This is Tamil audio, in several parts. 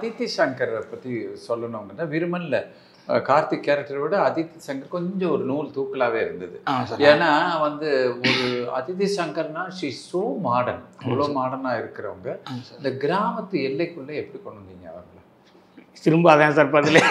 அதித்தி சங்கரை பற்றி சொல்லணுங்கன்னா விருமல்ல அஹ், கார்த்திக் கேரக்டரை விட அதித்தி சங்கர் கொஞ்சம் ஒரு நூல் தூக்கலாவே இருந்தது ஆ சார் ஏன்னா வந்து ஒரு அதித்தி சங்கர்னா ஷி சோ மாடர்ன் அவ்வளோ மாடர்னாக இருக்கிறவங்க ஆமாம் சார் இந்த கிராமத்து எல்லைக்குள்ள எப்படி கொண்டு வந்தீங்க அவங்கள திரும்ப அதான் சார் பதில்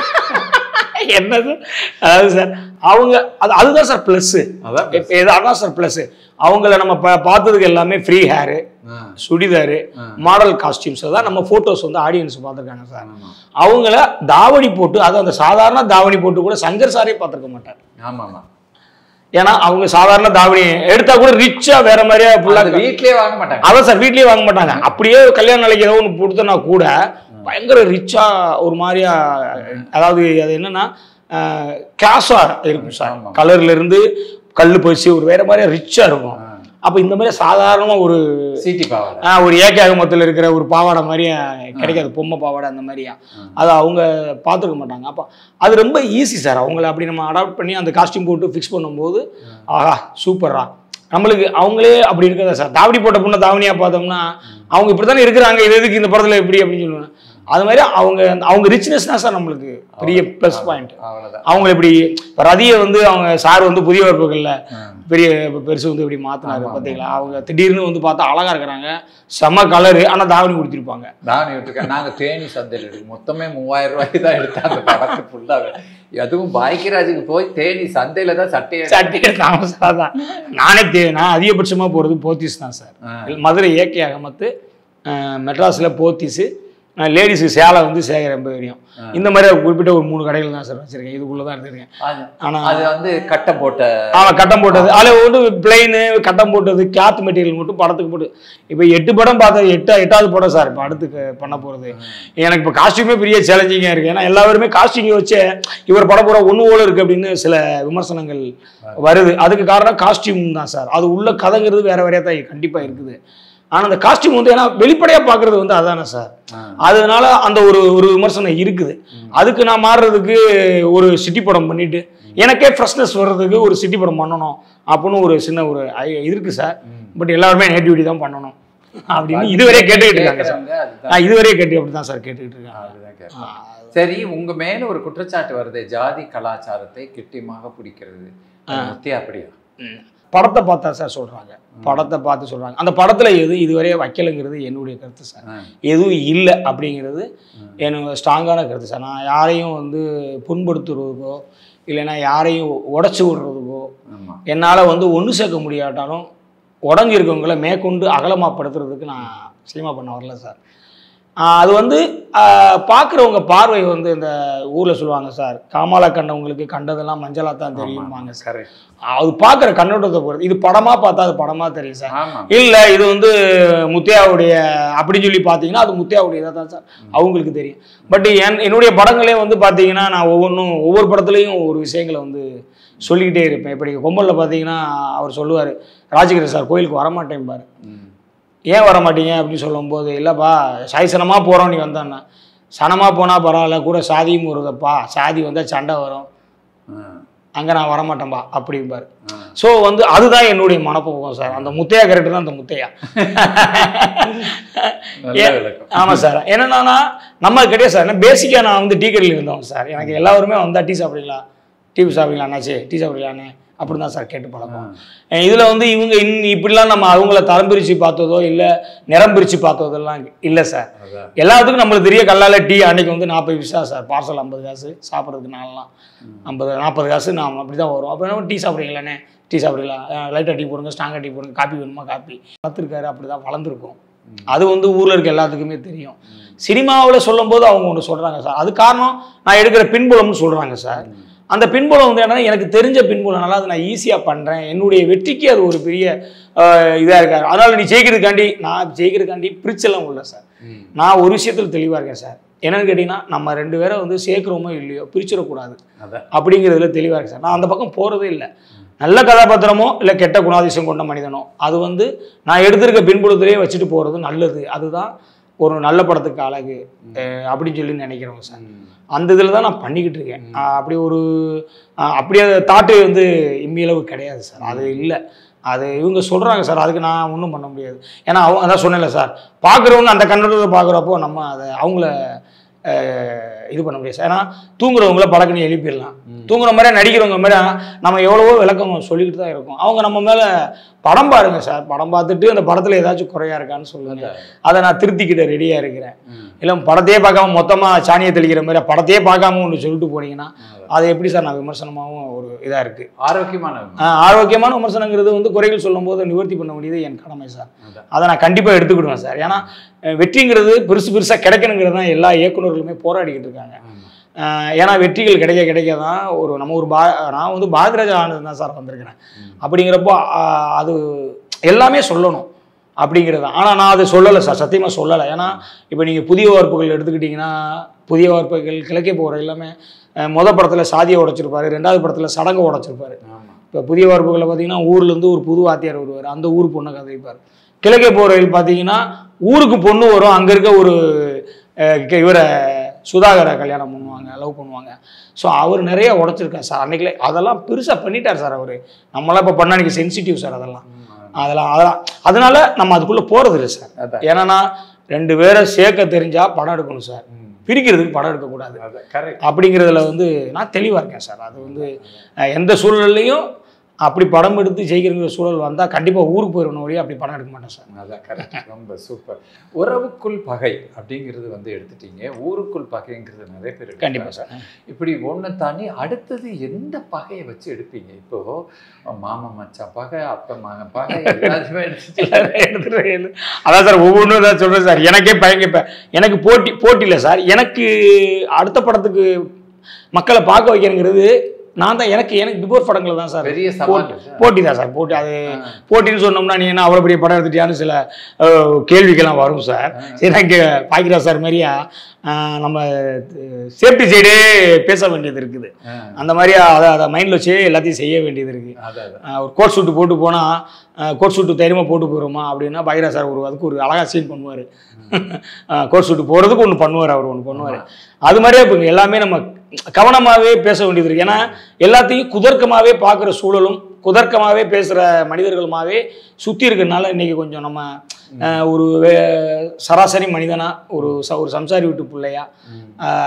என்ன சார் அதாவது சார் அவங்க அது அதுதான் சார் ப்ளஸ்ஸு அதான் இப்போ இது அதான் சார் ப்ளஸ்ஸு அவங்கள நம்ம பா பார்த்ததுக்கு எல்லாமே ஃப்ரீ ஹேரு ஆ, சுடிதாரு ஆ. மாடல் காஸ்டியூம்ஸ் தான் நம்ம ஃபோட்டோஸ் வந்து ஆடியன்ஸ் பார்த்துருக்காங்க சார் ஆமா. அவங்கள தாவணி போட்டு அது அந்த சாதாரண தாவணி போட்டு கூட சங்கர் சாரே பார்த்துருக்க மாட்டார் ஆமா ஆமா ஏன்னா அவங்க சாதாரண தாவணி எடுத்தா கூட ரிச்சா வேற மாதிரியா அது ஃபுல்லாக வீட்லயே வாங்க மாட்டாங்க அதான் சார் வீட்லயே வாங்க மாட்டாங்க அப்படியே கல்யாண நாளைக்கு ஏதோ ஒன்று கொடுத்தனா கூட பயங்கர ரிச்சா ஒரு மாதிரியா அதாவது அது என்னன்னா கிளாஸா இருக்கும் சார் ஆமா. கலர்ல இருந்து கல் பறிச்சு ஒரு வேற மாதிரியா ரிச்சா இருக்கும் ஆ. அப்போ இந்த மாதிரி சாதாரணமா ஒரு சீட்டி பாவாடை ஆ, ஒரு ஏகே அகமத்தில் இருக்கிற ஒரு பாவாடை மாதிரியா கிடைக்காது பொம்மை பாவாடை அந்த மாதிரியா அதை அவங்க பார்த்துருக்க மாட்டாங்க அப்போ அது ரொம்ப ஈஸி சார் அவங்கள அப்படி நம்ம அடாப்ட் பண்ணி அந்த காஸ்டியூம் போட்டு ஃபிக்ஸ் பண்ணும்போது ஆஹா சூப்பரா நம்மளுக்கு அவங்களே அப்படி இருக்கிறதா சார் தாவணி போட்ட பொண்ணை தாவணியாக பார்த்தோம்னா அவங்க இப்படி தானே இருக்கிறாங்க இது எதுக்கு இந்த படத்தில் எப்படி அப்படின்னு சொல்லுவாங்க அது மாதிரி அவங்க அவங்க ரிச்னஸ் தான் சார் நம்மளுக்கு பெரிய ப்ளஸ் பாயிண்ட் அவ்வளவுதான் அவங்க இப்படி இப்போ ரதியை வந்து அவங்க சார் வந்து புதிய வரப்புகளில் ஆ. பெரிய பெருசு வந்து இப்படி மாத்தினாரு ஆமா, பார்த்தீங்களா அவங்க திடீர்னு வந்து பார்த்தா அழகா இருக்கிறாங்க செம்ம கலரு ஆனால் தாவணி கொடுத்துருப்பாங்க தாவணி விட்டுருக்கேன் நாங்க தேனி சந்தையில் எடுக்கும் மொத்தமே மூவாயிரம் ரூபாய்க்கு தான் எடுத்தேன் அந்த படத்தை ஃபுல்லாவே அதுவும் பாக்கியராஜுக்கு போய் தேனி சந்தையில தான் சட்டையை சட்டை தாமசாக தான் நானே தே நான் அதிகபட்சமாக போகிறது போத்தீஸ் தான் சார் ஆ. மதுரை ஏகே அகமத்து மெட்ராஸில் போத்தீஸு லேடிஸு சேலை வந்து சேகர் ரொம்ப தெரியும் இந்த மாதிரி குறிப்பிட்ட ஒரு மூணு கடைகள் தான் சார் வச்சிருக்கேன் இதுக்குள்ளே தான் எடுத்திருக்கேன் அது- ஆனால் அது வந்து கட்டை போட்ட ஆமாம் கட்டம் போட்டது அதில் வந்து பிளெயின் கட்டம் போட்டது கிளாத் மெட்டீரியல் மட்டும் படத்துக்கு போட்டு இப்போ எட்டு படம் பார்த்தது எட்டு எட்டாவது படம் சார் இப்போ அடுத்து பண்ண போகிறது எனக்கு இப்போ காஸ்டியூமே பெரிய சேலஞ்சிங்காக இருக்குது ஏன்னா எல்லாருமே காஸ்டியூம் வச்சு இவர் படம் பூரா ஒன்று போல இருக்குது அப்படின்னு சில விமர்சனங்கள் வருது அதுக்கு காரணம் காஸ்டியூம் தான் சார் அது உள்ள கதைங்கிறது வேற வேறையாக தான் கண்டிப்பாக இருக்குது ஆனால் அந்த காஸ்டியூம் வந்து ஏன்னா வெளிப்படையாக பார்க்குறது வந்து அதானே சார் ஆ. அதனால அந்த ஒரு ஒரு விமர்சனம் இருக்குது அதுக்கு நான் மாறுறதுக்கு ஒரு சிட்டி படம் பண்ணிட்டு எனக்கே ஃப்ரெஷ்னஸ் வர்றதுக்கு ஒரு சிட்டி படம் பண்ணணும் அப்படின்னு ஒரு சின்ன ஒரு ஐ- இது இருக்கு சார் பட் எல்லாருமே நேட்டிவிட்டி தான் பண்ணணும் அப்படின்னு இதுவரை கேட்டுக்கிட்டு இருக்காங்க சார் கேக்குறவங்க அதுதான் நான் இதுவரை கேட்டு அப்படி தான் சார் கேட்டுக்கிட்டு இருக்காங்க அதுதான் கேட்பேன். சரி உங்க மேல ஒரு குற்றச்சாட்டு வருது ஜாதி கலாச்சாரத்தை கிட்டியமாக பிடிக்கிறது அது முத்தியா அப்படியா ம். படத்தை பார்த்தா சார் சொல்றாங்க படத்தை பார்த்து சொல்றாங்க அந்த படத்துல எது இதுவரையே வைக்கலைங்கிறது என்னுடைய கருத்து சார் ஆ. எதுவும் இல்லை அப்படிங்கிறது என்னோட ஸ்ட்ராங்கான கருத்து சார் நான் யாரையும் வந்து புண்படுத்துறதுக்கோ இல்லைன்னா யாரையும் உடச்சி விடுறதுக்கோ ஆமா என்னால் வந்து ஒன்று சேர்க்க முடியாட்டாலும் உடஞ்சிருக்கவங்கள மேற்கொண்டு அகலமாப்படுத்துறதுக்கு நான் சினிமா பண்ண வரல சார் ஆஹ் அது வந்து பார்க்குறவங்க பார்வை வந்து இந்த ஊரில் சொல்லுவாங்க சார் காமாலா கண்டவங்களுக்கு கண்டதெல்லாம் மஞ்சளாக தான் தெரியுமாங்க சார் கரெக்ட் அது பார்க்குற கண்ணோட்டத்தை பொறுத்து இது படமாக பார்த்தா அது படமாக தெரியும் சார் ஆமா இல்லை இது வந்து முத்தையாவுடைய அப்படின்னு சொல்லி பார்த்தீங்கன்னா அது முத்தையாவுடையதாக தான் சார் அவங்களுக்கு தெரியும் பட் என் என்னுடைய படங்களே வந்து பார்த்தீங்கன்னா நான் ஒவ்வொன்றும் ஒவ்வொரு படத்துலையும் ஒரு விஷயங்களை வந்து சொல்லிக்கிட்டே இருப்பேன் இப்படி கொம்பலில் பார்த்தீங்கன்னா அவர் சொல்லுவார் ராஜகிரி சார் கோயிலுக்கு வரமாட்டேன் பாரு ம். ஏன் வர மாட்டீங்க அப்படின்னு சொல்லும்போது இல்லைப்பா சாய்சனமாக போகிறோம் நீ வந்தான்னா சனமாக போனால் பரவாயில்ல கூட சாதியும் வருதப்பா சாதி வந்தால் சண்டை வரும் ஆ. அங்கே நான் வரமாட்டேன்பா அப்படிம்பார் ஆ. ஸோ வந்து அதுதான் என்னுடைய மனப்போக்கம் சார் அந்த முத்தையா கரெக்டு தான் அந்த முத்தையா நல்ல ஏ- விளக்கம் ஆமாம் சார் என்னன்னா நம்ம கிடையாது சார் நான் பேசிக்காக நான் வந்து டீ கடையில் இருந்தோம் சார் எனக்கு எல்லாருமே வந்தால் டீ சாப்பிடுங்களா டீ சாப்பிடுங்களா அண்ணாச்சி டீ சாப்பிடுங்களாண்ணே அப்படி தான் சார் கேட்டு பழக்கம் இதில் வந்து இவங்க இன் இப்படிலாம் நம்ம அவங்கள தரம் பிரித்து பார்த்ததோ இல்லை நிறம் பிரித்து பார்த்ததெல்லாம் இல்லை சார் அதான் எல்லாத்துக்கும் நம்மளுக்கு தெரிய கல்லால டீ அன்னைக்கு வந்து நாற்பது பைசா சார் பார்சல் ஐம்பது காசு சாப்பிட்றதுக்கு நாளெலாம் ஐம்பது நாற்பது காசு நான் அப்படி தான் வரும் அப்போ என்ன டீ சாப்பிட்றீங்களாண்ணே டீ சாப்பிட்றீங்களா லைட்டாக டீ போடுங்க ஸ்ட்ராங்காக டீ போடுங்க காப்பி வேணுமா காப்பி வளர்த்துருக்காரு அப்படி தான் வளர்ந்துருக்கும் அது வந்து ஊரில் இருக்க எல்லாத்துக்குமே தெரியும் சினிமாவில் சொல்லும்போது அவங்க ஒன்று சொல்கிறாங்க சார் அது காரணம் நான் எடுக்கிற பின்புலம்னு சொல்கிறாங்க சார் அந்த பின்புலம் வந்து என்னன்னா எனக்கு தெரிஞ்ச பின்புலனால அதை நான் ஈஸியாக பண்ணுறேன் என்னுடைய வெற்றிக்கு அது ஒரு பெரிய இதாக இருக்காரு அதனால் நீ ஜெயிக்கிறதுக்காண்டி நான் ஜெயிக்கிறதுக்காண்டி பிரிச்செல்லாம் இல்லை சார் ம். நான் ஒரு விஷயத்தில் தெளிவாக இருக்கேன் சார் என்னன்னு கேட்டிங்கன்னா நம்ம ரெண்டு பேரை வந்து சேர்க்குறோமோ இல்லையோ பிரிச்சிடக்கூடாது அதான் அப்படிங்கிறதுல தெளிவாக இருக்கேன் சார் நான் அந்த பக்கம் போகிறதே இல்லை நல்ல கதாபாத்திரமோ இல்லை கெட்ட குணாதிசயம் கொண்ட மனிதனோ அது வந்து நான் எடுத்திருக்க பின்புலத்திலேயே வச்சுட்டு போகிறது நல்லது அதுதான் ஒரு நல்ல படத்துக்கு அழகு அஹ் அப்படின்னு சொல்லி நினைக்கிறவங்க சார் ம். அந்த இதில் தான் நான் பண்ணிக்கிட்டு இருக்கேன் அஹ் அப்படி ஒரு அஹ் அப்படி தாட்டு வந்து இம்மியளவு கிடையாது சார் அது இல்லை அது இவங்க சொல்கிறாங்க சார் அதுக்கு நான் ஒன்றும் பண்ண முடியாது ஏன்னா அவங்க அதான் சொன்னேன்ல சார் பார்க்குறவங்க அந்த கண்ணோட்டத்தை பார்க்குறப்போ நம்ம அதை அவங்கள அஹ், இது பண்ண முடியாது சார் ஏன்னா தூங்குறவங்கள பழக்கணும் எழுப்பிடலாம் ம். தூங்குற மாதிரி நடிக்கிறவங்க மாதிரி நம்ம எவ்வளவோ விளக்கம் சொல்லிக்கிட்டு தான் இருக்கோம் அவங்க நம்ம மேலே படம் பாருங்க சார் படம் பார்த்துட்டு அந்த படத்தில் ஏதாச்சும் குறையா இருக்கான்னு சொல்லுங்க அதை நான் திருத்திக்கிட்ட ரெடியாக இருக்கிறேன் ம். இல்லை படத்தையே பார்க்காம மொத்தமாக சாணியை தெளிக்கிற மாதிரி படத்தையே பார்க்காம ஒன்று சொல்லிட்டு போனீங்கன்னா அது எப்படி சார் நான் விமர்சனமாகவும் ஒரு இதாக இருக்குது ஆரோக்கியமான ஆரோக்கியமான விமர்சனங்கிறது வந்து குறைகள் சொல்லும்போது நிவர்த்தி பண்ண வேண்டியது என் கடமை சார் அதான். அதை நான் கண்டிப்பாக எடுத்துக்கிடுவேன் சார் ஏன்னா அஹ், வெற்றிங்கிறது பெருசு பெருசாக கிடைக்கணுங்கிறது தான் எல்லா இயக்குநர்களுமே போராடிக்கிட்டு இருக்காங்க ஆமா. அஹ், ஏன்னா வெற்றிகள் கிடைக்க கிடைக்க தான் ஒரு நம்ம ஒரு பா நான் வந்து பாரதிராஜா ஆனது தான் சார் வந்திருக்கிறேன் ம். அப்படிங்கிறப்போ அஹ், அது எல்லாமே சொல்லணும் அப்படிங்கிறது தான் ஆனால் நான் அது சொல்லலை சார் சத்தியமாக சொல்லலை ஏன்னா இப்போ நீங்கள் புதிய வார்ப்புகள் எடுத்துக்கிட்டிங்கன்னா புதிய வார்ப்புகள் கிழக்கே போகிற எல்லாமே அஹ், முத படத்தில் சாதியை உடைச்சிருப்பாரு ரெண்டாவது படத்தில் சடங்கை உடைச்சிருப்பாரு ஆமா. இப்போ புதிய வார்ப்புகளில் பார்த்தீங்கன்னா ஊர்லேருந்து ஒரு புது வாத்தியார் வருவார் அந்த ஊர் பொண்ணை கதைப்பார் கிழக்கே போகிறவர்கள் பார்த்தீங்கன்னா ஊருக்கு பொண்ணு வரும் அங்கே இருக்க ஒரு அஹ், க- இவரை சுதாகரை கல்யாணம் பண்ணுவாங்க லவ் பண்ணுவாங்க ஸோ அவர் நிறைய உடைச்சிருக்கார் சார் அன்றைக்கிலே அதெல்லாம் பெருசாக பண்ணிட்டார் சார் அவர் நம்மளாம் இப்போ பண்ண அன்றைக்கி சென்சிட்டிவ் சார் அதெல்லாம் ம். அதெல்லாம் அதெல்லாம் அதனால நம்ம அதுக்குள்ளே போகிறது இல்லை சார் அதான். ஏன்னா ரெண்டு பேரை சேர்க்க தெரிஞ்சால் படம் எடுக்கணும் சார் ம். பிரிக்கிறதுக்கு படம் எடுக்கக்கூடாது அதான். correct. அப்படிங்கிறதுல வந்து நான் தெளிவாக இருக்கேன் சார் அது வந்து அஹ், எந்த சூழ்நிலையும் அப்படி படம் எடுத்து ஜெயிக்கிறங்கிற சூழல் வந்தால் கண்டிப்பாக ஊருக்கு போயிடணும் வழி அப்படி படம் எடுக்க மாட்டேன் சார் அதான் correct. ரொம்ப சூப்பர் உறவுக்குள் பகை அப்படிங்கிறது வந்து எடுத்துட்டீங்க ஊருக்குள் பகைங்கிறது நிறைய பேர் எடுக்கிறாங்க. கண்டிப்பாக சார் இப்படி ஒன்று தாண்டி அடுத்தது எந்த பகையை வச்சு எடுப்பீங்க இப்போ மாமன் மச்சான் பகை அப்ப மகன் பகை எல்லாத்தையுமே எடுத்துட்டு எடுத்துட்டு அதான் சார் ஒவ்வொன்றும் தான் சொல்கிறேன் சார் எனக்கே பயங்க இப்போ எனக்கு போட்டி போட்டி இல்லை சார் எனக்கு அடுத்த படத்துக்கு மக்களை பார்க்க வைக்கணுங்கிறது நான் தான் எனக்கு எனக்கு பிஃபோர் படங்கள் தான் சார் பெரிய சவால் இல்ல? போட்டி தான் சார் போட்டி அது ஆ. போட்டின்னு சொன்னோம்னா நீ என்ன அவ்வளோ பெரிய படம் எடுத்துட்டியான்னு சில அஹ், கேள்விக்கெல்லாம் வரும் சார் சரி இங்கே பாக்கிரா சார் மாதிரியா அஹ், நம்ம சேஃப்டி சைடே பேச வேண்டியது இருக்குது ஆ, அந்த மாதிரியா அதை அதை மைண்டில் வச்சே எல்லாத்தையும் செய்ய வேண்டியது இருக்குது அதான் அதான். அஹ், ஒரு கோட் சூட்டு போட்டு போனால் கோட் சூட்டு தைரியமாக போட்டு போயிடுமா அப்படின்னா பாக்கிரா சார் ஒரு அதுக்கு ஒரு அழகா சீன் பண்ணுவார் கோட் சூட்டு போகிறதுக்கு ஒன்று பண்ணுவார் அவர் ஒன்று பண்ணுவார் அது மாதிரியே இப்போ எல்லாமே நம்ம கவனமாகவே பேச வேண்டியது இருக்குது ஏன்னா எல்லாத்தையும் குதர்க்கமாகவே பார்க்குற சூழலும் குதர்க்கமாகவே பேசுகிற மனிதர்களுமாவே சுற்றி இருக்கிறதுனால இன்றைக்கி கொஞ்சம் நம்ம அஹ், ஒரு வே- சராசரி மனிதனா ஒரு ச ஒரு சம்சாரி வீட்டு பிள்ளையா ம்,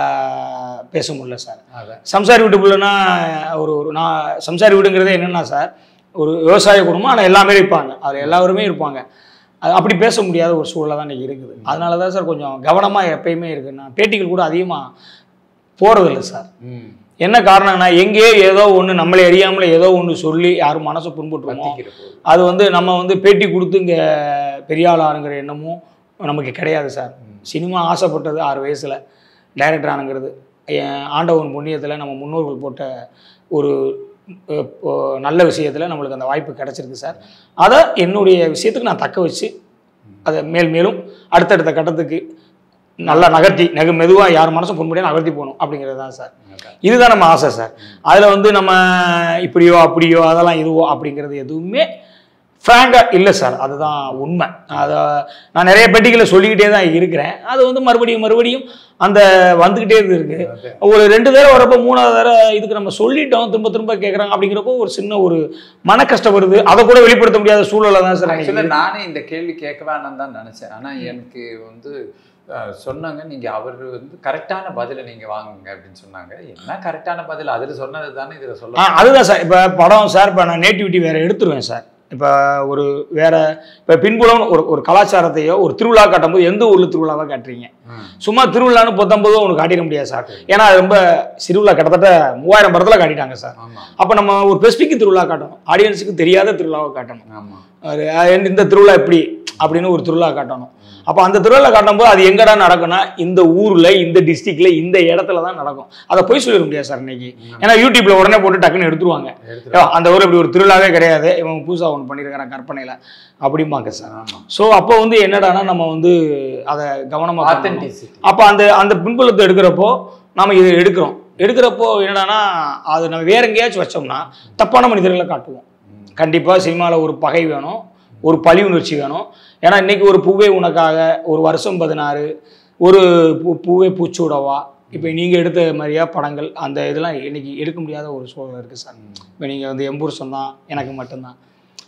அஹ், பேச முடியல சார் அதான். சம்சாரி வீட்டு பிள்ளைனா ஒரு ஒரு நான் சம்சாரி வீடுங்கிறது என்னென்னா சார் ஒரு விவசாய குடும்பம் ஆனால் எல்லாமே இருப்பாங்க அதில் எல்லாருமே இருப்பாங்க அது அப்படி பேச முடியாத ஒரு சூழலாக தான் இன்றைக்கி இருக்குது அதனால தான் சார் கொஞ்சம் கவனமாக எப்பயுமே இருக்குது நான் பேட்டிகள் கூட அதிகமாக போகிறதில்ல சார் ம், என்ன காரணம்னா எங்கேயோ ஏதோ ஒன்று நம்மளை அறியாமலே ஏதோ ஒன்று சொல்லி யாரும் மனசை புண்பட்டுருமோ பத்திக்கிற போது. அது வந்து நம்ம வந்து பேட்டி கொடுத்து இங்கே பெரிய ஆள் ஆளுங்கிற எண்ணமும் நமக்கு கிடையாது சார் சினிமா ஆசைப்பட்டது ஆறு வயசில் டைரக்டர் ஆனுங்கிறது என் ஆண்டவன் புண்ணியத்தில் நம்ம முன்னோர்கள் போட்ட ஒரு அஹ், இப்போ நல்ல விஷயத்தில் நம்மளுக்கு அந்த வாய்ப்பு கிடைச்சிருக்கு சார் அதை என்னுடைய விஷயத்துக்கு நான் தக்க வச்சு அதை மேல் மேலும் அடுத்தடுத்த கட்டத்துக்கு நல்லா நகர்த்தி நகு மெதுவாக யார் மனசும் புண்படியாக நகர்த்தி போகணும் அப்படிங்கிறது தான் சார் அதான். இதுதான் நம்ம ஆசை சார் அதில் வந்து நம்ம இப்படியோ அப்படியோ அதெல்லாம் இதுவோ அப்படிங்கிறது எதுவுமே ஃப்ராங்காக இல்லை சார் அதுதான் உண்மை அதை நான் நிறைய பெட்டிகளை சொல்லிக்கிட்டே தான் இருக்கிறேன் அது வந்து மறுபடியும் மறுபடியும் அந்த வந்துக்கிட்டே இருக்கு அதான். ஒரு ரெண்டு தடவை வரப்போ மூணாவது தடவை இதுக்கு நம்ம சொல்லிட்டோம் திரும்ப திரும்ப கேட்குறாங்க அப்படிங்கிறப்போ ஒரு சின்ன ஒரு மன கஷ்டம் வருது அதை கூட வெளிப்படுத்த முடியாத சூழலை தான் சார் ஆக்சுவலாக அன்னைக்கு நானே இந்த கேள்வி கேட்க வேணாம்னு தான் நினச்சேன் ஆனால் எனக்கு வந்து அஹ், சொன்னாங்க நீங்கள் அவர் வந்து கரெக்டான பதிலை நீங்கள் வாங்குங்க அப்படின்னு சொன்னாங்க என்ன கரெக்டான பதில் அதில் சொன்னது தானே இதில் ஆ சொல்ல அதுதான் சார் இப்போ படம் சார் இப்போ நான் நேட்டிவிட்டி வேறு எடுத்துருவேன் சார் இப்போ ஒரு வேற இப்போ பின்புலம் ஒரு ஒரு கலாச்சாரத்தையோ ஒரு திருவிழா காட்டும்போது எந்த ஊரில் திருவிழாவாக காட்டுறீங்க ம். சும்மா திருவிழான்னு பத்தொன்பதோ உனக்கு காட்டிட முடியாது சார் ஏன்னா அது ரொம்ப திருவிழா கிட்டத்தட்ட மூவாயிரம் படத்தில் காட்டிட்டாங்க சார் ஆமாம் அப்போ நம்ம ஒரு ஸ்பெசிஃபிக் திருவிழா காட்டணும் ஆடியன்ஸுக்கு தெரியாத திருவிழாவை காட்டணும் ஆமாம் ஒரு, அஹ், இந்த திருவிழா எப்படி அப்படின்னு ஒரு திருவிழா காட்டணும் அப்போ அந்த திருவிழா காட்டும்போது அது எங்கடா நடக்கும்னா இந்த ஊரில் இந்த டிஸ்ட்ரிக்ட்ல இந்த இடத்துல தான் நடக்கும் அதை போய் சொல்லிட முடியாது சார் இன்னைக்கு ஏன்னா யூடியூப்ல உடனே போட்டு டக்குன்னு எடுத்துருவாங்க எடுத்துட்டு ஏ, அந்த ஊர் இப்படி ஒரு திருவிழாவே கிடையாது இவன் புதுசாக ஒன்று பண்ணியிருக்கிறான் கற்பனையில் அப்படிம்பாங்க சார் ஆமாம் ஸோ அப்போ வந்து என்னடான்னா நம்ம வந்து அதை கவனமாக ஆத்தென்டிசிட்டி அப்போ அந்த அந்த பின்புலத்தை எடுக்கிறப்போ நாம இதை எடுக்கிறோம் எடுக்கிறப்போ என்னடான்னா அது நம்ம வேற எங்கேயாச்சும் வச்சோம்னா தப்பான மனிதர்களை காட்டுவோம் கண்டிப்பாக சினிமாவில் ஒரு பகை வேணும் ஒரு பழி உணர்ச்சி வேணும் ஏன்னா இன்னைக்கு ஒரு பூவே உனக்காக ஒரு வருஷம் பதினாறு ஒரு பூ பூவே பூச்சூடவா இப்போ நீங்கள் எடுத்த மாதிரியா படங்கள் அந்த இதெல்லாம் இன்னைக்கு எடுக்க முடியாத ஒரு சூழல் இருக்குது சார் இப்போ நீங்கள் வந்து எம்புருஷம் தான் எனக்கு மட்டும்தான்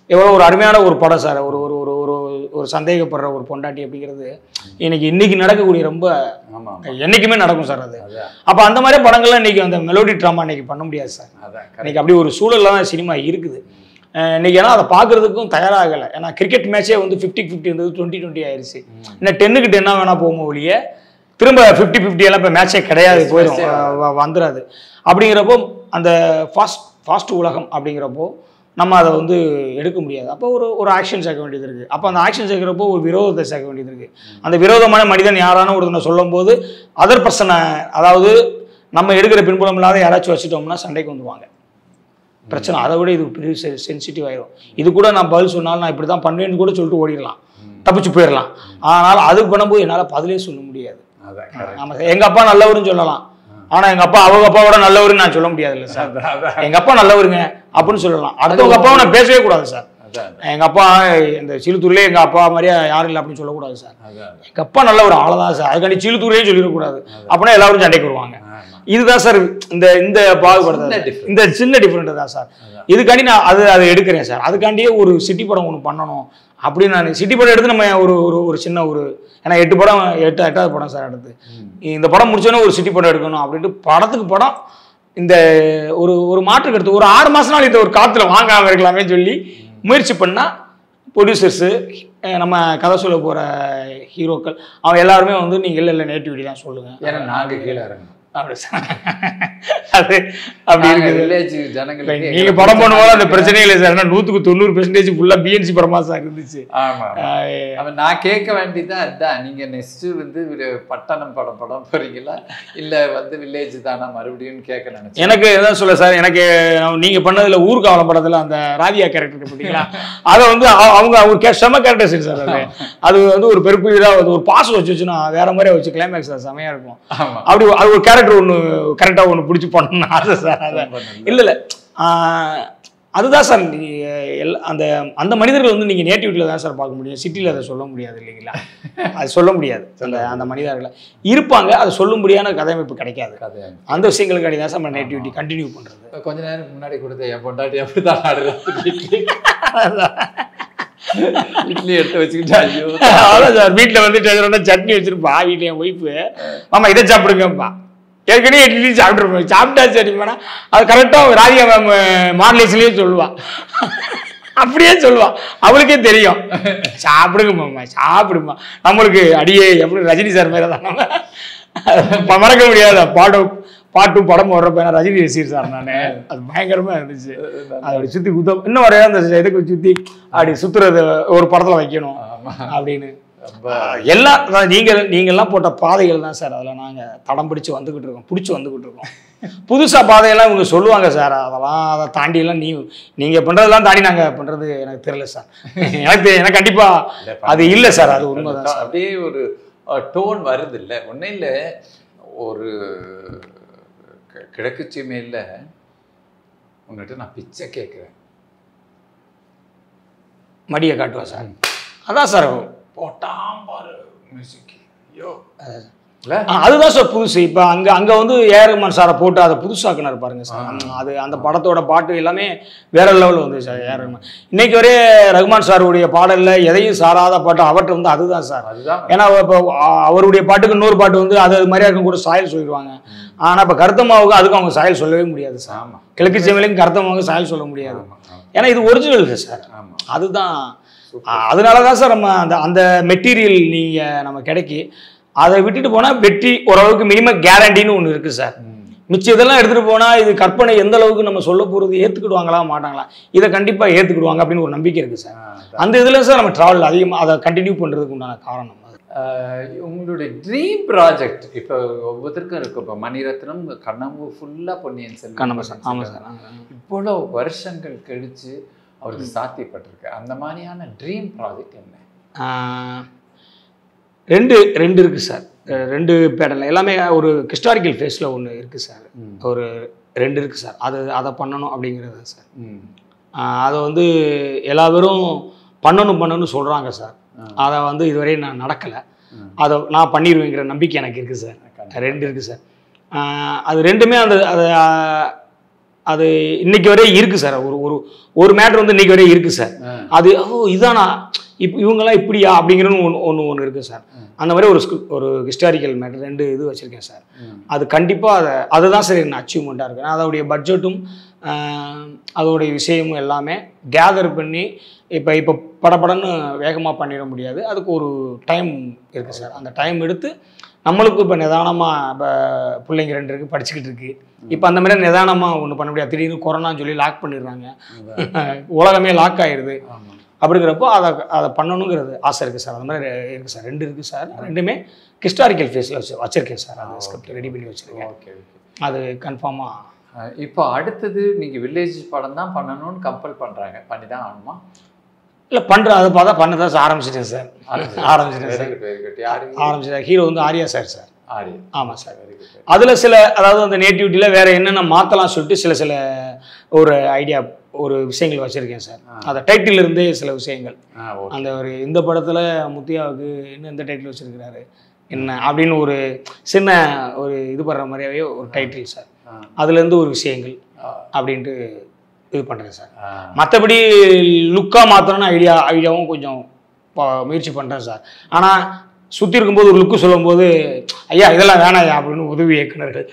எவ்வளோ ஒரு அருமையான ஒரு படம் சார் ஒரு ஒரு ஒரு ஒரு ஒரு சந்தேகப்படுற ஒரு பொண்டாட்டி அப்படிங்கிறது இன்னைக்கு இன்னைக்கு நடக்கக்கூடிய ரொம்ப ஆமா ஆமா. என்னைக்குமே நடக்கும் சார் அது அதான் அப்போ அந்த மாதிரி படங்கள்லாம் இன்னைக்கு அந்த மெலோடி ட்ராமா இன்னைக்கு பண்ண முடியாது சார் அதான் correct. இன்னைக்கு அப்படி ஒரு சூழல்ல தான் சினிமா இருக்குது அஹ் இன்னைக்கு ஏன்னா அதை பார்க்கறதுக்கும் தயாராகலை ஏன்னா கிரிக்கெட் மேட்சே வந்து ஃபிஃப்டி ஃபிஃப்டி இருந்தது டுவெண்ட்டி டுவெண்ட்டி ஆயிருச்சு இன்னும் டென்னுக்கு டென்னாக வேணா போகும் ஒழிய திரும்ப ஃபிஃப்டி ஃபிஃப்டி எல்லாம் இப்போ மேட்சே கிடையாது Yes, போயிடும் match ஏ அஹ் வ- வந்துடாது அப்படிங்கிறப்போ அந்த ஃபாஸ்ட் ஃபாஸ்ட் உலகம் அப்படிங்கிறப்போ நம்ம அதை வந்து எடுக்க முடியாது அப்போ ஒரு ஒரு ஆக்ஷன் சேர்க்க வேண்டியது இருக்குது அப்போ அந்த ஆக்ஷன் சேர்க்குறப்போ ஒரு விரோதத்தை சேர்க்க வேண்டியது இருக்குது அந்த விரோதமான மனிதன் யாரான ஒருத்தனை சொல்லும்போது அதர் பர்சனை அதாவது நம்ம எடுக்கிற பின்புலம் இல்லாத யாராச்சும் வச்சுட்டோம்னா சண்டைக்கு வந்துருவாங்க பிரச்சனை அதை விட இது பெரிய சென்சிட்டிவ் ஆயிடும் இது கூட நான் பதில் சொன்னாலும் நான் இப்படி தான் பண்ணுவேன்னு கூட சொல்லிட்டு ஓடிடலாம் தப்பிச்சு போயிடலாம் ஆனால் அதுக்கு பண்ணும்போது என்னால் பதிலே சொல்ல முடியாது அதான் correct. ஆமாம் சார் எங்கள் அப்பா நல்லவருன்னு சொல்லலாம் ஆனால் எங்கள் அப்பா அவங்க அப்பாவோட நல்லவருன்னு நான் சொல்ல முடியாதுல்ல சார் அதான் அதான் எங்கள் அப்பா நல்லவருங்க அப்படின்னு சொல்லலாம் அடுத்தவங்க அப்பாவை நான் பேசவே கூடாது சார் அதான் எங்கள் அப்பா இந்த சிலுத்தூர்லேயே எங்கள் அப்பா மாதிரியா யாரும் இல்லை அப்படின்னு சொல்லக்கூடாது சார் அதான் எங்கள் அப்பா நல்லவர் அவ்வளோதான் சார் அதுக்காண்டி சிலுத்தூரே சொல்லிடக்கூடாது அப்படின்னா எல்லாரும் சண்டைக்கு வருவாங்க ஆமா. இதுதான் சார் இந்த இந்த சின்ன பாகுபடுறது difference. இந்த சின்ன டிஃப்ரெண்ட் தான் சார் அதான். இதுக்காண்டி நான் அது அதை எடுக்கிறேன் சார் அதுக்காண்டியே ஒரு சிட்டி படம் ஒன்று பண்ணணும் அப்படின்னு நான் சிட்டி படம் எடுத்து நம்ம ஒரு ஒரு ஒரு சின்ன ஒரு ஏன்னா எட்டு படம் எட்டு எட்டாவது படம் சார் அடுத்து ம். இந்த படம் முடிச்சோன்னே ஒரு சிட்டி படம் எடுக்கணும் அப்படின்ட்டு படத்துக்கு படம் இந்த ஒரு ஒரு மாற்றுக்கு எடுத்து ஒரு ஆறு மாச நாள் இதை ஒரு காத்துல வாங்காம இருக்கலாமே சொல்லி முயற்சி பண்ணா ப்ரொடியூசர்ஸு நம்ம கதை சொல்ல போற ஹீரோக்கள் அவங்க எல்லாருமே வந்து நீங்க இல்லை இல்லை நேட்டிவிட்டி தான் சொல்லுங்க ஏன்னா நாங்க கீழே இறங்கணும் அப்படி சார் அது அப்படி இருக்குது வில்லேஜ் ஜனங்களுக்கு நீங்க படம் பண்ணும்போது அந்த பிரச்சனையே இல்லை சார் ஏன்னா நூற்றுக்கு தொண்ணூறு பெர்சன்டேஜ் ஃபுல்லாக பிஎன்சி படமா சார் இருந்துச்சு ஆமா ஆஹ் அவன் நான் கேட்க வேண்டியதா அதான் நீங்க நெக்ஸ்ட் வந்து ஒரு பட்டணம் படம் படம் போறீங்களா இல்ல வந்து வில்லேஜ் தானா மறுபடியும் கேட்க நினைச்சேன் எனக்கு எதாவது சொல்ல சார் எனக்கு நான் நீங்க பண்ணதுல ஊர்காவலம் படத்துல அந்த ராதியா கேரக்டர் பார்த்தீங்களா அதை வந்து அவ- அவங்க அவங்க கே செம கேரக்டர் சார் அது அது வந்து ஒரு பெருப்புயிராக ஒரு பாசம் வச்சு வச்சுன்னா வேற மாதிரியே வச்சு கிளைமேக்ஸ் செமையா இருக்கும் ஆமா அப்படி அது ஒரு கேரக்டர் ஒன்று கரெக்டாக ஒன்று பிடிச்சி பண்ணணும்னு ஆசை சார் அதை ரொம்ப நல்லது. இல்லை இல்லை அதுதான் சார் நீ எல்லா அந்த அந்த மனிதர்கள் வந்து நீங்கள் நேட்டிவிட்டியில் தான் சார் பார்க்க முடியும் சிட்டியில் அதை சொல்ல முடியாது இல்லைங்களா அது சொல்ல முடியாது அந்த அந்த மனிதர்களை இருப்பாங்க அதை சொல்லும்படியான கதையமைப்பு கிடைக்காது கதை அந்த விஷயங்களுக்காண்டி தான் சார் நம்ம நேட்டிவிட்டி கண்டினியூ பண்ணுறது இப்ப கொஞ்ச நேரம் முன்னாடி கொடுத்த என் பொண்டாட்டி அப்படிதான் ஆடுறது இட்லி இட்லி எடுத்து வச்சுக்கிட்டு ஐயோ அவ்வளோ சார் வீட்டில் வந்து டேஸ்டான சட்னி வச்சிருப்பா வீட்டில் என் ஒய்ஃபு மாமா இதை சாப்பிடுங்கப்பா ஏற்கனவே இட்லி சாப்பிட்ருப்போம் சாப்பிட்டா சரி வேணா அது கரெக்டாக ராதிகா மேம் மாடலேஸ்லேயே சொல்லுவா அப்படியே சொல்லுவா அவளுக்கே தெரியும் சாப்பிடுங்க மாமா சாப்பிடுமா நம்மளுக்கு அடியே எப்படி ரஜினி சார் மாதிரி தான் நம்ம மறக்க முடியாத பாட்டும் பாட்டும் படம் வர்றப்ப நான் ரஜினி ரசிகர் சார் நான் அது பயங்கரமா இருந்துச்சு அது அப்படி சுத்தி குத்த இன்னும் வரையா அந்த இதுக்கு சுத்தி அப்படி சுத்துறது ஒரு படத்துல வைக்கணும் ஆமா அப்படின்னு ரொம்ப எல்லாம் அதாவது நீங்க நீங்கெல்லாம் போட்ட பாதைகள் தான் சார் அதில் நாங்க தடம் பிடிச்சு வந்துகிட்டு இருக்கோம் பிடிச்சி வந்துகிட்டு இருக்கோம் புதுசா பாதையெல்லாம் இவங்க சொல்லுவாங்க சார் அதெல்லாம் அதை தாண்டி எல்லாம் நீ நீங்க பண்றதெல்லாம் தாண்டி நாங்க பண்றது எனக்கு தெரியல சார் எனக்கு தெ- எனக்கு கண்டிப்பா அது இல்லை சார் அது உண்மைதான் சார் அப்படியே ஒரு டோன் வருது இல்ல ஒன்றும் இல்லை ஒரு கி- கிழக்கு சீமையில் உங்கள்கிட்ட நான் பிச்சை கேட்குறேன் மடியை காட்டுவா சார் அதான் சார் போட்டாம் பாரு மியூசிக் ஐயோ இல்ல ஆ, அதுதான் சார் புதுசு இப்போ அங்கே அங்கே வந்து ஏஆர் ரஹ்மான் சாரை போட்டு அதை புதுசாக்குனார் பாருங்க சார் ம், அது அந்த படத்தோட பாட்டு எல்லாமே வேற லெவலில் வந்து சார் ஏஆர் ரஹ்மான் இன்னைக்கு வரையே ரஹ்மான் சாருடைய பாடலில் எதையும் சாராத பாட்டு அவர்கிட்ட வந்து அதுதான் சார் அதுதான் ஏன்னா இப்போ அ- அவருடைய பாட்டுக்கு இன்னொரு பாட்டு வந்து அது அது மாதிரியா இருக்கும் கூட சாயல் சொல்லிடுவாங்க ஆனால் இப்போ கருத்தமாவுக்கு அதுக்கு அவங்க சாயல் சொல்லவே முடியாது சார் ஆமா கிழக்கு செவிலையும் கருத்தமாவுக்கு சாயல் சொல்ல முடியாது ஆமா ஆமா ஏன்னா இது ஒரிஜினல் சார் ஆமா அதுதான் அதனால தான் சார் நம்ம அந்த அந்த மெட்டீரியல் நீங்கள் நம்ம கிடைக்கி அதை விட்டுட்டு போனால் வெற்றி ஓரளவுக்கு மினிமம் கேரண்டின்னு ஒன்று இருக்குது சார் ம். மிச்சம் இதெல்லாம் எடுத்துகிட்டு போனால் இது கற்பனை எந்த அளவுக்கு நம்ம சொல்ல போகிறது ஏற்றுக்கிடுவாங்களா மாட்டாங்களா இதை கண்டிப்பாக ஏற்றுக்கிடுவாங்க அப்படின்னு ஒரு நம்பிக்கை இருக்குது சார் ஆ, அந்த இதில் சார் நம்ம ட்ராவல் அதிகமாக அதை கண்டினியூ பண்ணுறதுக்கு உண்டான காரணம் அது ஆஹ் உங்களுடைய ட்ரீம் ப்ராஜெக்ட் இப்போ ஒவ்வொருத்தருக்கும் இருக்கும் இப்போ மணிரத்னம் கண்ணம்பு ஃபுல்லாக பொன்னியின் செல்வன் கண்ணம்மா சார் ஆமாம் சார் இவ்வளோ வருஷங்கள் கழிச்சு அவருக்கு சாத்தியப்பட்டிருக்கு அந்த மாதிரியான ட்ரீம் ப்ராஜெக்ட் என்ன ஆஹ் ரெண்டு ரெண்டு இருக்குது சார் அஹ் ரெண்டு பேடல் எல்லாமே ஒரு ஹிஸ்டாரிக்கல் ஃபேஸில் ஒன்று இருக்குது சார் ம். ஒரு ரெண்டு இருக்குது சார் அது அதை பண்ணணும் அப்படிங்கிறது சார் ம். ஆஹ் அதை வந்து எல்லா பேரும் பண்ணணும் பண்ணணும்னு சொல்கிறாங்க சார் ஆ. அதை வந்து இதுவரை நான் நடக்கலை ம். அதை நான் பண்ணிடுவேங்கிற நம்பிக்கை எனக்கு இருக்குது சார் கண்டிப்பா. ரெண்டு இருக்குது சார் ஆஹ் அது ரெண்டுமே அந்த அது ஆஹ் அது இன்னைக்கு வரை இருக்குது சார் ஒரு ஒரு ஒரு மேட்ரு வந்து இன்னைக்கு வரை இருக்குது சார் ஆ. அது ஓ இதானா இப்போ இவங்கெல்லாம் இப்படியா அப்படிங்கிறது ஒன்று ஒன்று ஒன்று இருக்குது சார் ம். அந்த மாதிரி ஒரு ஸ்கு- ஒரு ஹிஸ்டாரிக்கல் மேட்டர் ரெண்டு இது வச்சுருக்கேன் சார் ம். அது கண்டிப்பாக அதை அதுதான் சார் என்ன அச்சீவ்மெண்ட்டாக இருக்குது அதோடைய பட்ஜெட்டும் அதோடைய விஷயமும் எல்லாமே கேதர் பண்ணி இப்போ இப்போ படபடன்னு வேகமாக பண்ணிட முடியாது அதுக்கு ஒரு டைம் இருக்குது சார் அந்த டைம் எடுத்து நம்மளுக்கும் இப்போ நிதானமாக இப்போ பிள்ளைங்க ரெண்டு இருக்குது படிச்சுக்கிட்டு இருக்கு இப்போ அந்த மாதிரி நிதானமாக ஒன்று பண்ண முடியாது திடீர்னு கொரோனான்னு சொல்லி லாக் பண்ணிடுறாங்க உலகமே லாக் ஆயிடுது ஆமா அப்படிங்கிறப்போ அதை அதை பண்ணணுங்கிறது ஆசை இருக்குது சார் அந்த மாதிரி இருக்குது சார் ரெண்டு இருக்குது சார் ரெண்டுமே ஹிஸ்டாரிக்கல் ஃபேஸில் வச்சு வச்சுருக்கேன் சார் அந்த ஸ்கிரிப்ட் ரெடி பண்ணி வச்சுருக்கேன் ஓகே ஓகே அது கன்ஃபார்மாக அஹ் இப்போ அடுத்தது நீங்க வில்லேஜ் படம் தான் பண்ணணும்னு கம்பல் பண்றாங்க பண்ணி தான் ஆகணுமா இல்லை பண்ணுற அதை பார்த்தா பண்ண தான் சார் ஆரம்பிச்சிட்டேன் சார் ஆரம்பிச்சிட்டேன் very sir good very good யாரு ஆரம்பிச்சிட்டேன் ஹீரோ வந்து ஆர்யா சார் சார் ஆரியா ஆமாம் சார் வெரி குட் அதில் சில அதாவது அந்த நேட்டிவிட்டியில் வேறு என்னென்ன மாற்றலாம் சொல்லிட்டு சில சில ஒரு ஐடியா ஒரு விஷயங்கள் வச்சுருக்கேன் சார் ஆ. அந்த டைட்டில் இருந்தே சில விஷயங்கள் ஆ ஓகே அந்த ஒரு இந்த படத்தில் முத்தியாவுக்கு இன்னும் எந்த டைட்டில் வச்சுருக்கிறாரு என்ன அப்படின்னு ஒரு சின்ன ஒரு இது பண்ணுற மாதிரியாவே ஒரு டைட்டில் சார் ஆ அதுலேருந்து ஒரு விஷயங்கள் ஆ, அப்படின்ட்டு இது பண்ணுறேன் சார் ஆ மற்றபடி லுக்காக மாற்றணும்னு ஐடியா ஐடியாவும் கொஞ்சம் ப- முயற்சி பண்ணுறேன் சார் ஆனால் சுற்றி இருக்கும்போது ஒரு லுக்கு சொல்லும்போது ஐயா இதெல்லாம் வேணாயா அப்படின்னு உதவி இயக்குனர்கள்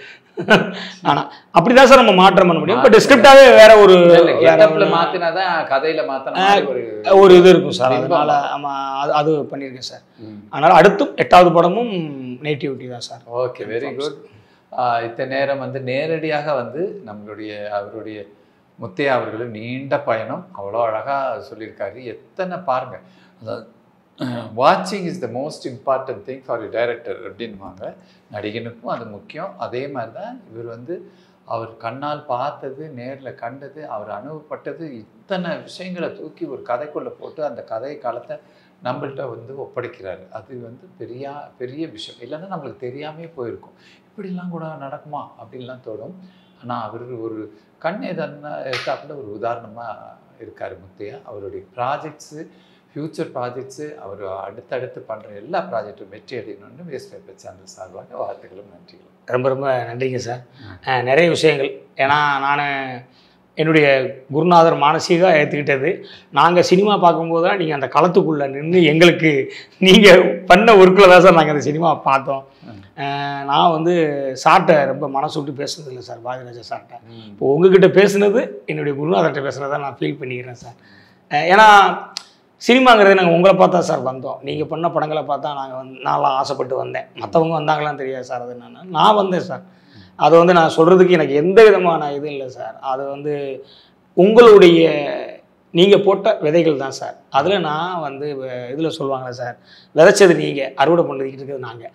ஆனால் அப்படி தான் சார் நம்ம மாற்றம் பண்ண முடியும் பட் ஸ்கிரிப்டாகவே வேற ஒரு இல்ல, இல்ல, வேற getup-ல ஒரு- மாத்தினாதான் கதையில மாத்தின மாதிரி ஒரு ஒரு இது இருக்கும் சார் பிம்பம். அதனால ஆமாம் அது அது பண்ணியிருக்கேன் சார் ம். அதனால் அடுத்தும் எட்டாவது படமும் நேட்டிவிட்டி தான் சார் ஓகே வெரி குட் இத்தனை நேரம் வந்து நேரடியாக வந்து நம்மளுடைய அவருடைய முத்தையா அவர்களும் நீண்ட பயணம் அவ்வளோ அழகாக சொல்லியிருக்காரு எத்தனை பாருங்க அதாவது வாட்சிங் is the most important thing for director அப்படின்வாங்க நடிகனுக்கும் அது முக்கியம் அதே மாதிரி தான் இவர் வந்து அவர் கண்ணால் பார்த்தது நேரில் கண்டது அவர் அனுபவப்பட்டது இத்தனை விஷயங்களை தூக்கி ஒரு கதைக்குள்ளே போட்டு அந்த கதை காலத்தை நம்மள்ட்ட வந்து ஒப்படைக்கிறாரு அது வந்து பெரிய பெரிய விஷயம் இல்லைன்னா நம்மளுக்கு தெரியாமே போயிருக்கும் இப்படிலாம் கூட நடக்குமா அப்படின்லாம் தோணும் ஆனால் அவர் ஒரு கண் எதனா இருக்காப்புல ஒரு உதாரணமாக இருக்கார் முத்தையா அவருடைய ப்ராஜெக்ட்ஸு ஃப்யூச்சர் ப்ராஜெக்ட்ஸு அவர் அடுத்தடுத்து பண்ணுற எல்லா ப்ராஜெக்டும் வெற்றி அடையணும்னு வேஸ்ட் பேப்பர் சேனல் சார்பாக வாழ்த்துக்களும் நன்றிகளும் ரொம்ப ரொம்ப நன்றிங்க சார் அஹ், நிறைய விஷயங்கள் ஏன்னா நான் என்னுடைய குருநாதர் மானசீகா ஏற்றுக்கிட்டது நாங்கள் சினிமா பார்க்கும்போது தான் நீங்கள் அந்த களத்துக்குள்ளே நின்று எங்களுக்கு நீங்கள் பண்ண ஒர்க்கில் தான் சார் நாங்கள் அந்த சினிமா பார்த்தோம் ம். அஹ், நான் வந்து சார்ட்டை ரொம்ப மனசு விட்டு பேசுனது இல்லை சார் பாரதிராஜா சார்ட்டை இப்போ உங்ககிட்ட பேசுனது என்னுடைய குருநாதர்கிட்ட பேசுனதை நான் ஃபீல் பண்ணிக்கிறேன் சார் அஹ், ஏன்னா சினிமாங்கிறது நாங்கள் உங்களை பார்த்தா சார் வந்தோம் நீங்கள் பண்ண படங்களை பார்த்தா நாங்கள் வந்து நான்லாம் ஆசைப்பட்டு வந்தேன் மற்றவங்க வந்தாங்களான்னு தெரியாது சார் அது என்னன்னா நான் வந்தேன் சார் அது வந்து நான் சொல்கிறதுக்கு எனக்கு எந்த விதமான இது இல்லை சார் அது வந்து உங்களுடைய நீங்கள் போட்ட விதைகள் தான் சார் அதில் நான் வந்து இதில் சொல்லுவாங்களே சார் விதைச்சது நீங்கள் அறுவடை பண்ணிக்கிட்டு இருக்கிறது நாங்கள்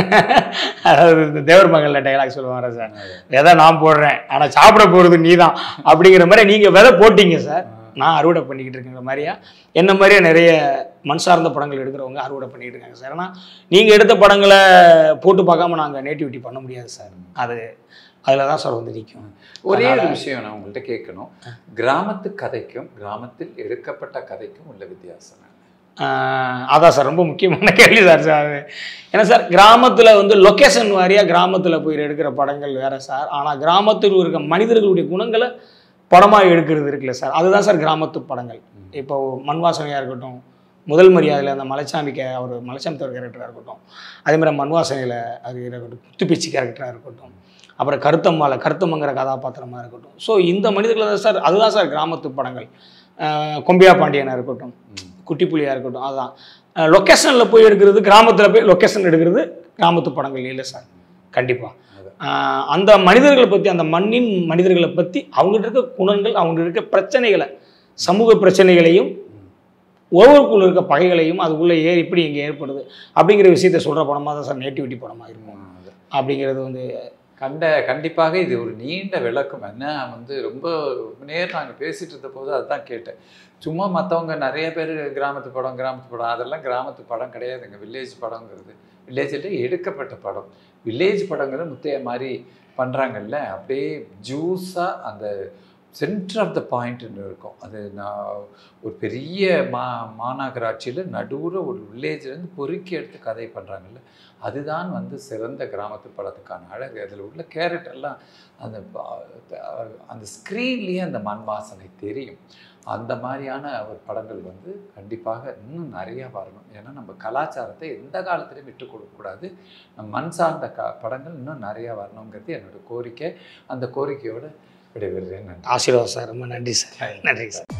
அதாவது இந்த தேவர் மகளில் டைலாக் சொல்லுவாங்க சார் விதை நான் போடுறேன் ஆனால் சாப்பிட போகிறது நீ தான் அப்படிங்கிற மாதிரி நீங்கள் விதை போட்டீங்க சார் நான் அறுவடை பண்ணிக்கிட்டு இருக்கேங்கிற மாதிரியா என்ன மாதிரியே நிறைய மண் சார்ந்த படங்கள் எடுக்கிறவங்க அறுவடை பண்ணிக்கிட்டு இருக்காங்க சார் ஆனால் நீங்கள் எடுத்த படங்களை போட்டு பார்க்காம நாங்கள் நேட்டிவிட்டி பண்ண முடியாது சார் அது அதில் தான் சார் வந்து நிற்கும் ஒரே ஒரு விஷயம் நான் உங்கள்கிட்ட கேட்கணும் கிராமத்து கதைக்கும் கிராமத்தில் எடுக்கப்பட்ட கதைக்கும் உள்ள வித்தியாசம் என்ன? ஆஹ் அதான் சார் ரொம்ப முக்கியமான கேள்வி சார் சார் அது ஏன்னா சார் கிராமத்தில் வந்து லொக்கேஷன் வாரியாக கிராமத்தில் போய் எடுக்கிற படங்கள் வேறு சார் ஆனால் கிராமத்தில் இருக்க மனிதர்களுடைய குணங்களை படமாக எடுக்கிறது இருக்குல்ல சார் அதுதான் சார் கிராமத்து படங்கள் இப்போ மண் வாசனையாக இருக்கட்டும் முதல் மரியாதையில் அந்த மலைச்சாமிக்கு அவர் மலைச்சாமி தவிர கேரக்டராக இருக்கட்டும் அதே மாதிரி மண் வாசனையில் அது இருக்கட்டும் குத்துப்பீச்சி கேரக்டராக இருக்கட்டும் அப்புறம் கருத்தம்மால கருத்தம்மங்கிற கதாபாத்திரமாக இருக்கட்டும் ஸோ இந்த மனிதர்கள் தான் சார் அதுதான் சார் கிராமத்து படங்கள் ஆஹ் கொம்பியா பாண்டியனாக இருக்கட்டும் ம். குட்டி புலியாக இருக்கட்டும் அதுதான் லொக்கேஷனில் போய் எடுக்கிறது கிராமத்தில் போய் லொக்கேஷன் எடுக்கிறது கிராமத்து படங்கள் இல்லை சார் கண்டிப்பாக அதான். அந்த மனிதர்களை பற்றி அந்த மண்ணின் மனிதர்களை பற்றி அவங்ககிட்ட இருக்க குணங்கள் அவங்ககிட்ட இருக்க பிரச்சனைகளை சமூக பிரச்சனைகளையும் ஒவ்வொருக்குள்ள இருக்க பகைகளையும் அதுக்குள்ளே ஏ இப்படி இங்கே ஏற்படுது அப்படிங்கிற விஷயத்த சொல்கிற படமாக தான் சார் நேட்டிவிட்டி படமாக இருக்கும் ம், அதான். அப்படிங்கிறது வந்து கண்ட கண்டிப்பாக இது ஒரு நீண்ட விளக்கம் என்ன வந்து ரொம்ப நேரம் நாங்கள் பேசிட்டு இருந்த போது அதுதான் கேட்டேன் சும்மா மற்றவங்க நிறைய பேர் கிராமத்து படம் கிராமத்து படம் அதெல்லாம் கிராமத்து படம் கிடையாதுங்க வில்லேஜ் படங்கிறது வில்லேஜில் எடுக்கப்பட்ட படம் வில்லேஜ் படங்கிறது முத்தைய மாதிரி பண்ணுறாங்கல்ல அப்படியே ஜூஸாக அந்த சென்டர் ஆஃப் த பாயிண்ட்னு இருக்கும் அது நான் ஒரு பெரிய மா மாநகராட்சியில் நடுவில் ஒரு வில்லேஜ்லேருந்து பொறுக்கி எடுத்து கதை பண்ணுறாங்கல்ல அதுதான் வந்து சிறந்த கிராமத்து படத்துக்கான அழகு அதில் உள்ள கேரட் எல்லாம் அந்த ப- அந்த ஸ்க்ரீன்லேயே அந்த மண் வாசனை தெரியும் அந்த மாதிரியான ஒரு படங்கள் வந்து கண்டிப்பாக இன்னும் நிறையா வரணும் ஏன்னா நம்ம கலாச்சாரத்தை எந்த காலத்துலையும் விட்டு கொடுக்கக்கூடாது நம்ம மண் சார்ந்த க படங்கள் இன்னும் நிறையா வரணுங்கிறது என்னோட கோரிக்கை அந்த கோரிக்கையோடு விடைபெறுகிறேன் நன்றி ஆசீர்வாதம் சார் ரொம்ப நன்றி சார் நன்றி சார்